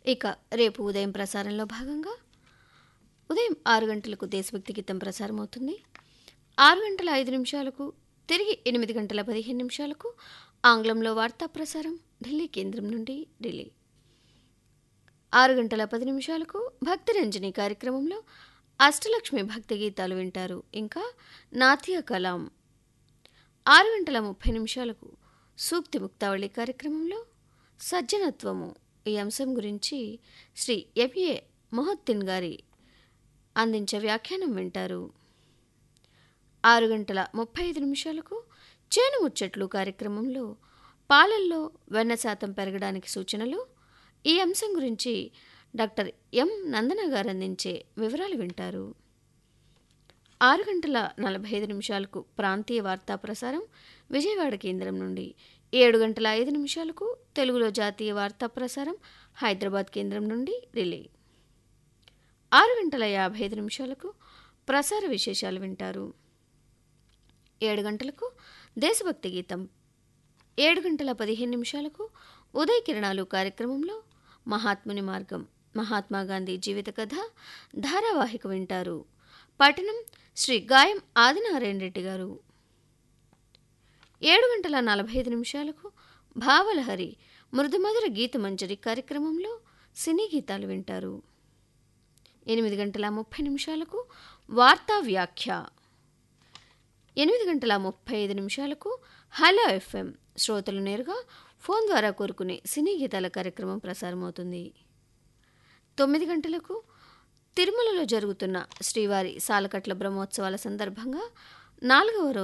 ఇక రేపు ఉదయం ప్రసారంలో భాగంగా ఉదయం ఆరు గంటలకు దేశభక్తి గీతం ప్రసారం అవుతుంది ఆరు గంటల ఐదు నిమిషాలకు తిరిగి ఎనిమిది గంటల పదిహేను నిమిషాలకు ఆంగ్లంలో వార్తా ప్రసారం ఢిల్లీ కేంద్రం నుండి ఢిల్లీ ఆరు గంటల పది నిమిషాలకు భక్తిరంజని కార్యక్రమంలో అష్టలక్ష్మి భక్తి గీతాలు వింటారు ఇంకా నాట్య కలాం ఆరు గంటల ముప్పై నిమిషాలకు సూక్తి ముక్తావళి కార్యక్రమంలో సజ్జనత్వము ఈ అంశం గురించి శ్రీ ఎంఏ మొహద్దీన్ గారి అందించే వ్యాఖ్యానం వింటారు ఆరు గంటల ముప్పై ఐదు నిమిషాలకు చేను ముచ్చట్లు కార్యక్రమంలో పాలల్లో వెన్న శాతం పెరగడానికి సూచనలు ఈ అంశం గురించి డాక్టర్ ఎం నందన గారు అందించే వివరాలు వింటారు ఆరు గంటల నలభై ఐదు నిమిషాలకు ప్రాంతీయ వార్తా ప్రసారం విజయవాడ కేంద్రం నుండి ఏడు గంటల ఐదు నిమిషాలకు తెలుగులో జాతీయ వార్తా ప్రసారం హైదరాబాద్ కేంద్రం నుండి రిలే ఆరు గంటల యాభై ఐదు నిమిషాలకు ప్రసార విశేషాలు వింటారు ఏడు గంటలకు దేశభక్తి గీతం ఏడు గంటల పదిహేను నిమిషాలకు ఉదయ కిరణాలు కార్యక్రమంలో మహాత్ముని మార్గం మహాత్మా గాంధీ జీవిత కథ ధారావాహిక వింటారు పఠనం శ్రీ గాయం ఆదినారాయణ రెడ్డి గారు ఏడు గంటల నలభై ఐదు నిమిషాలకు భావలహరి మృదుమధుర గీతమంజరి కార్యక్రమంలో సినీ గీతాలు వింటారు ఎనిమిది గంటల ముప్పై నిమిషాలకు వార్తా వ్యాఖ్య ఎనిమిది గంటల ముప్పై ఐదు నిమిషాలకు హలో ఎఫ్ఎం శ్రోతలు నేరుగా ఫోన్ ద్వారా కోరుకునే సినీ గీతాల కార్యక్రమం ప్రసారమవుతుంది తొమ్మిది గంటలకు తిరుమలలో జరుగుతున్న శ్రీవారి సాలకట్ల బ్రహ్మోత్సవాల సందర్భంగా నాలుగవ రోజు